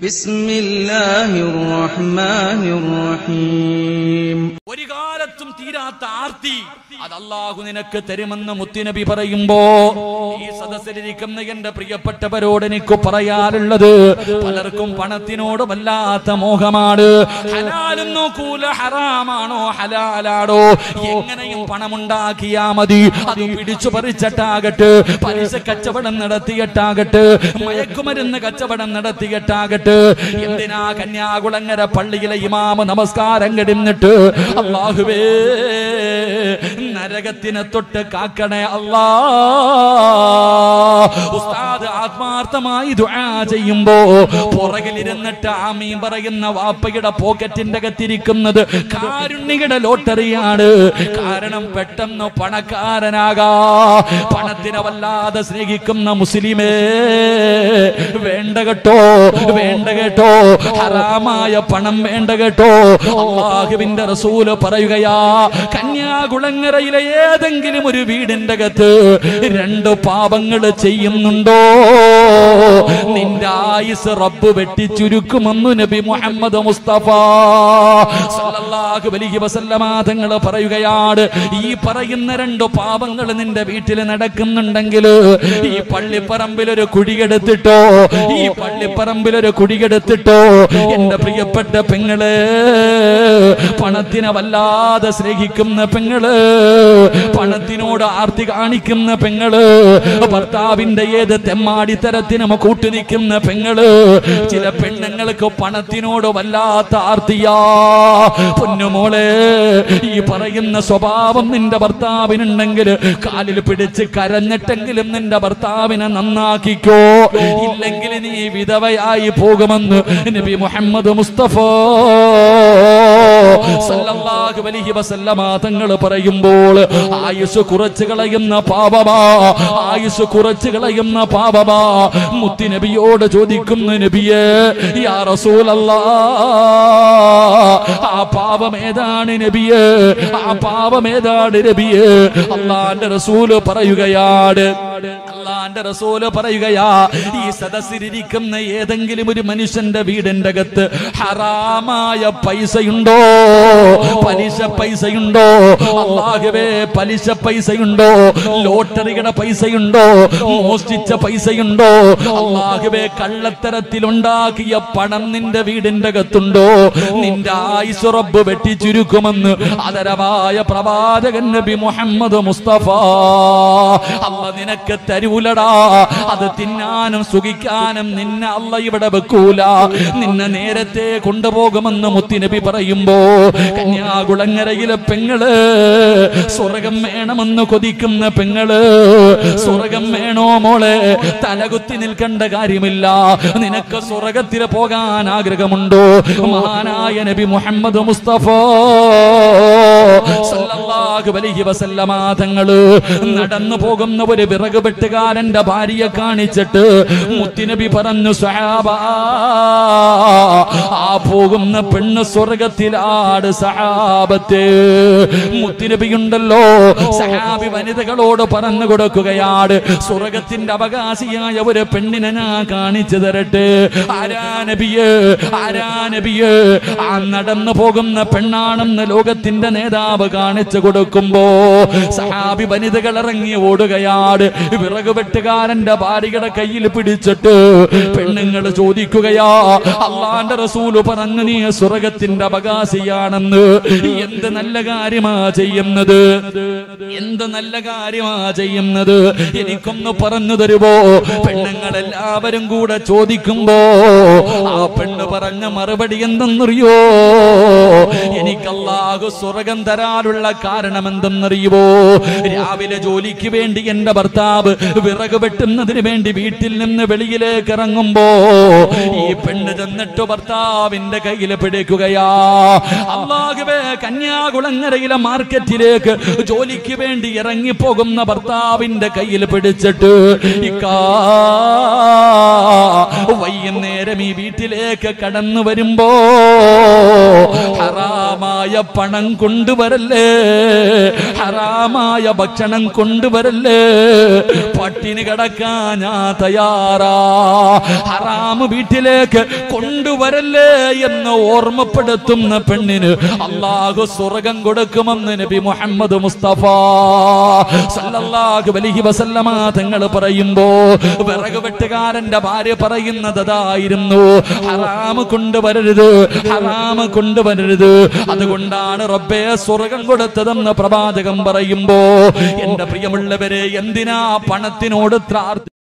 بسم الله الرحمن الرحيم ഒരു കാലത്തും തീരാത്ത ആർത്തി അത് അള്ളാഹു നിനക്ക് തരുമെന്ന് മുത്തുനബി പറയുമ്പോ ഈ സദസ്സിലിരിക്കുന്ന എന്റെ പ്രിയപ്പെട്ടവരോട് എനിക്ക് പറയാറുള്ളത് പലർക്കും പണത്തിനോട് വല്ലാത്ത മോഹമാണ് ഹലാലും നോക്കൂല ഹറാമാണോ ഹലാലാണോ എങ്ങനെയും പണമുണ്ടാക്കിയാ മതി അത് പിടിച്ചു പറിച്ചിട്ടാകട്ടെ പലിശ കച്ചവടം നടത്തിയിട്ടാകട്ടെ മയക്കുമരുന്ന് കച്ചവടം നടത്തിയിട്ടാകട്ടെ എന്തിനാ കന്യാകുളങ്ങര പള്ളിയിലെ ഇമാമ നമസ്കാരം കിടന്നിട്ട് അള്ളാഹുവേ നരകത്തിനെ തൊട്ട് കാക്കണേ അല്ലാ ഉസ്താദ് ആത്മാർത്ഥമായി ദുആ ചെയ്യുമ്പോ പുറകിലിരുന്നിട്ട് ആമീൻ പറയുന്ന വാപ്പയുടെ പോക്കറ്റിന്റെ അകത്തിരിക്കുന്നത് കാരുണ്യയുടെ ലോട്ടറിയാണ് കാരണം പെട്ടെന്ന് പണക്കാരനാകാ പണത്തിനെ വല്ലാതെ സ്നേഹിക്കുന്ന മുസ്ലിമേ വേണ്ട കേട്ടോ വേണ്ട കേട്ടോ ഹറാമായ പണം വേണ്ട കേട്ടോ അള്ളാഹുവിന്റെ റസൂല് പറയുകയാ കന്യാകുളങ്ങരയിലെ ഏതെങ്കിലും ഒരു വീടിന്റെ അകത്ത് രണ്ട് പാപങ്ങൾ ചെയ്യുന്നുണ്ടോ നിന്റെ ആയുസ് റബ്ബ് വെട്ടിച്ചുരുക്കുമെന്നു നബി മുഹമ്മദ് മുസ്തഫ സല്ലല്ലാഹു അലൈഹി വസല്ലമ തങ്ങൾ പറയുകയാണ് ഈ പറയുന്ന രണ്ട് പാപങ്ങൾ നിന്റെ വീട്ടിൽ നടക്കുന്നുണ്ടെങ്കിൽ ഈ പള്ളിപ്പറമ്പിൽ ഒരു കുഴിയെടുത്തിട്ടോ ഈ പള്ളിപ്പറമ്പിൽ ഒരു കുഴിയെടുത്തിട്ടോ എന്റെ പ്രിയപ്പെട്ട പെങ്ങള് പണത്തിനെ വല്ലാതെ സ്നേഹിക്കുന്ന പെങ്ങള് പണത്തിനോട് ആർത്തി കാണിക്കുന്ന പെങ്ങള് ഭർത്താവിന്റെ ഏത് തെമ്മാടിത്തരത്തിനും കൂട്ടുനിൽക്കുന്ന പെങ്ങള് ചില പെണ്ണുങ്ങൾക്ക് പണത്തിനോട് വല്ലാത്ത ആർത്തിയാ പൊന്നുമോളെ ഈ പറയുന്ന സ്വഭാവം നിന്റെ ഭർത്താവിനുണ്ടെങ്കിൽ കാലിൽ പിടിച്ച് കരഞ്ഞിട്ടെങ്കിലും നിന്റെ ഭർത്താവിനെ നന്നാക്കിക്കോ ഇല്ലെങ്കിൽ നീ വിധവയായി പോകുമെന്ന് നബി മുഹമ്മദ് മുസ്തഫ സല്ലല്ലാഹു അലൈഹി വസല്ലമ തങ്ങൾ പറയുമ്പോൾ ആയുസ് കുറച്ച് കളയുന്ന പാപമാ ആയുസ് കുറച്ച് കളയുന്ന പാപമാ മുത്തി നബിയോട് ചോദിക്കുന്നു നബിയേ യാ റസൂലല്ലാ ആ പാപം ഏതാണ് നബിയേ ആ പാപം ഏതാണ് നബിയേ അള്ളാന്റെ റസൂല് പറയുകയാണ് അള്ളാന്റെ റസൂല് പറയുകയാ ഈ സദസ്സിലിരിക്കുന്ന ഏതെങ്കിലും ഒരു മനുഷ്യന്റെ വീടിന്റെ അകത്ത് ഹറാമായ പൈസയുണ്ടോ പലിശ പൈസയുണ്ടോ അള്ളാഹുവേ പലിശ പൈസയുണ്ടോ ലോട്ടറിയുടെ പൈസയുണ്ടോ മോഷ്ടിച്ച പൈസയുണ്ടോ അള്ളാഹുവേ കള്ളത്തരത്തിൽ ഉണ്ടാക്കിയ പണം നിന്റെ വീടിന്റെ അകത്തുണ്ടോ നിന്റെ ആയുസ് റബ്ബ് വെട്ടിച്ചുരുക്കുമെന്ന് അതരവായ പ്രവാചകൻ നബി മുഹമ്മദ് മുസ്തഫ അല്ല നിനക്ക് തരൂലടാ അത് തിന്നാനും സുഖിക്കാനും നിന്നെ അല്ല ഇവിടെ വെക്കൂല നിന്നെ നേരത്തെ കൊണ്ടുപോകുമെന്ന് മുത്തിനബി പറയുമ്പോ കന്യാകുളങ്ങരയിലെ പെങ്ങള് സ്വർഗം വേണമെന്ന് കൊതിക്കുന്ന പെങ്ങള് സ്വർഗം വേണോ മോളെ തലകുത്തി നിൽക്കേണ്ട കാര്യമില്ല നിനക്ക് സ്വർഗത്തിൽ പോകാൻ ആഗ്രഹമുണ്ടോ മഹാനായ നബി മുഹമ്മദ് മുസ്തഫ സല്ലല്ലാഹു അലൈഹി വസല്ലമ തങ്ങള് നടന്നു പോകുന്ന ഒരു വിറക് വെട്ടുകാരന്റെ ഭാര്യയെ കാണിച്ചിട്ട് മുത്തിനബി പറഞ്ഞു സഹാബ ആ പോകുന്ന പെണ്ണ് സ്വർഗത്തിലാട് സഹാബത്തെ മുത്തിനബിയുണ്ടല്ലോ സഹാബി വനിതകളോട് പറഞ്ഞു കൊടുക്കുകയാണ് സ്വർഗത്തിന്റെ അവകാശിയായ ഒരു പെണ്ണിനെ ഞാൻ കാണിച്ചു തരട്ടെ ആരാ നബിയേ ആരാ നബിയേ ആ നടന്നു പോകുന്ന പെണ്ണാണെന്ന് ലോകത്തിന്റെ നേതാവ് കാണിച്ചു കൊടുക്കുമ്പോ സഹാബി വനിതകൾ ഇറങ്ങി ഓടുകയാണ് വിറക് വെട്ടുകാരന്റെ ഭാര്യയുടെ കയ്യിൽ പിടിച്ചിട്ട് പെണ്ണുങ്ങൾ ചോദിക്കുകയാ അള്ളാന്റെ റസൂല് പറഞ്ഞു നീ സ്വർഗത്തിന്റെ അവകാശിയാണെന്ന് എന്ത് നല്ല കാര്യമാ ചെയ്യുന്നത് എന്ത് നല്ല കാര്യമാ ചെയ്യുന്നത് എനിക്കൊന്ന് പറഞ്ഞു തരുമോ പെണ്ണുങ്ങൾ എല്ലാവരും കൂടെ ചോദിക്കുമ്പോ ആ പെണ്ണ് പറഞ്ഞ മറുപടി എന്തെന്നറിയോ എനിക്ക് അല്ലാഹു സ്വർഗം തരാനുള്ള കാരണം എന്തെന്നറിയുമോ രാവിലെ ജോലിക്ക് വേണ്ടി എന്റെ ഭർത്താവ് വിറക് വെട്ടുന്നതിന് വേണ്ടി വീട്ടിൽ നിന്ന് വെളിയിലേക്ക് ഇറങ്ങുമ്പോ ഈ പെണ്ണ് ചെന്നിട്ട് ഭർത്താവിന്റെ കയ്യിൽ പിടിക്കുകയാ അള്ളാഹുവേ കന്യാകുളങ്ങരയിലെ മാർക്കറ്റിലേക്ക് ജോലിക്ക് വേണ്ടി ഇറങ്ങിപ്പോകുന്ന ഭർത്താവിന്റെ കയ്യിൽ പിടിച്ചിട്ട് ഇക്കാ വൈകുന്നേരം ഈ വീട്ടിലേക്ക് കടന്നു വരുമ്പോ ഹറാ ഹറാമായ പണം കൊണ്ടുവരല്ലേ ഹറാമായ ഭക്ഷണം കൊണ്ടുവരല്ലേ പട്ടിണി കിടക്കാൻ ഞാൻ തയ്യാറാ ഹറാമ് വീട്ടിലേക്ക് കൊണ്ടുവരല്ലേ എന്ന് ഓർമ്മപ്പെടുത്തുന്ന പെണ്ണിന് അള്ളാഹു സ്വർഗം കൊടുക്കുമെന്ന് നബി മുഹമ്മദ് മുസ്തഫ സല്ലല്ലാഹു അലൈഹി വസല്ലമ തങ്ങൾ പറയുമ്പോ വിറക് വെട്ടുകാരന്റെ ഭാര്യ പറയുന്നത് അതായിരുന്നു ഹറാമ് കൊണ്ടുവരരുത് ഹറാമ് കൊണ്ടുവരരുത് അതുകൊണ്ടാണ് റബ്ബേ സ്വർഗം കൊടുത്തതെന്ന് പ്രവാചകം പറയുമ്പോ എന്റെ പ്രിയമുള്ളവരെ എന്തിനാ പണത്തിനോട് പ്രാർത്ഥി